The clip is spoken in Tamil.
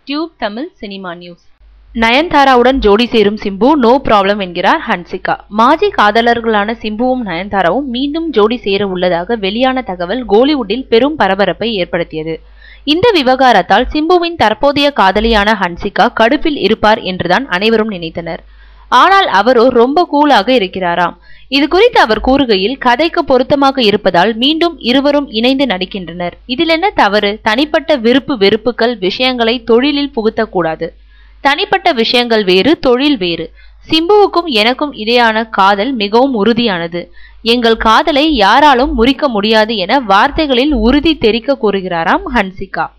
டியூப் தமிழ் சினிமா நியூஸ் நயன்தாராவுடன் ஜோடி சேரும் சிம்பு நோ ப்ராப்ளம் என்கிறார் ஹன்சிகா மாஜி காதலர்களான சிம்புவும் நயன்தாராவும் மீண்டும் ஜோடி சேர உள்ளதாக வெளியான தகவல் கோலிவுட்டில் பெரும் பரபரப்பை ஏற்படுத்தியது இந்த விவகாரத்தால் சிம்புவின் தற்போதைய காதலியான ஹன்சிகா கடுப்பில் இருப்பார் என்றுதான் அனைவரும் நினைத்தனர் ஆனால் அவரோ ரொம்ப கூலாக இருக்கிறாராம் இது குறித்து அவர் கூறுகையில் கதைக்கு பொருத்தமாக இருப்பதால் மீண்டும் இருவரும் இணைந்து நடிக்கின்றனர் இதில் என்ன தவறு தனிப்பட்ட விருப்பு வெறுப்புகள் விஷயங்களை தொழிலில் புகுத்தக்கூடாது தனிப்பட்ட விஷயங்கள் வேறு தொழில் வேறு சிம்புவுக்கும் எனக்கும் இடையான காதல் மிகவும் உறுதியானது எங்கள் காதலை யாராலும் முறிக்க முடியாது என வார்த்தைகளில் உறுதி தெரிக்க கூறுகிறாராம் ஹன்சிகா